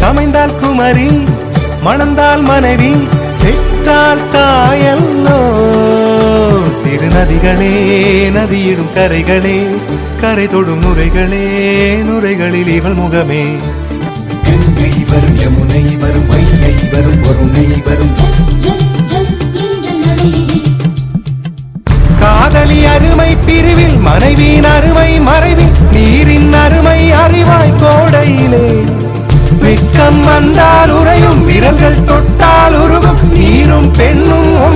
அமைந்தால் குமரி மணந்தால் மனைவி பெற்றால் தாயல்லோ சிறு நதிகளே நதியிடும் கரைகளே கரை தொடும் நுரைகளே நுரைகளில் இவள் முகமே கங்கை வரும் யமுனை வரும் வைகை வரும் பொருணை வரும் ஜல் ஜல் என்ற நடையிலே காதலி அருமை பிரிவில் மனைவியின் அருமை மறைவில் நீரின் அருமை அறிவாய் கோடையிலே வெட்கம் வந்தால் உறையும் விரல்கள் தொட்டால் உருகும் நீரும் பெண்ணும்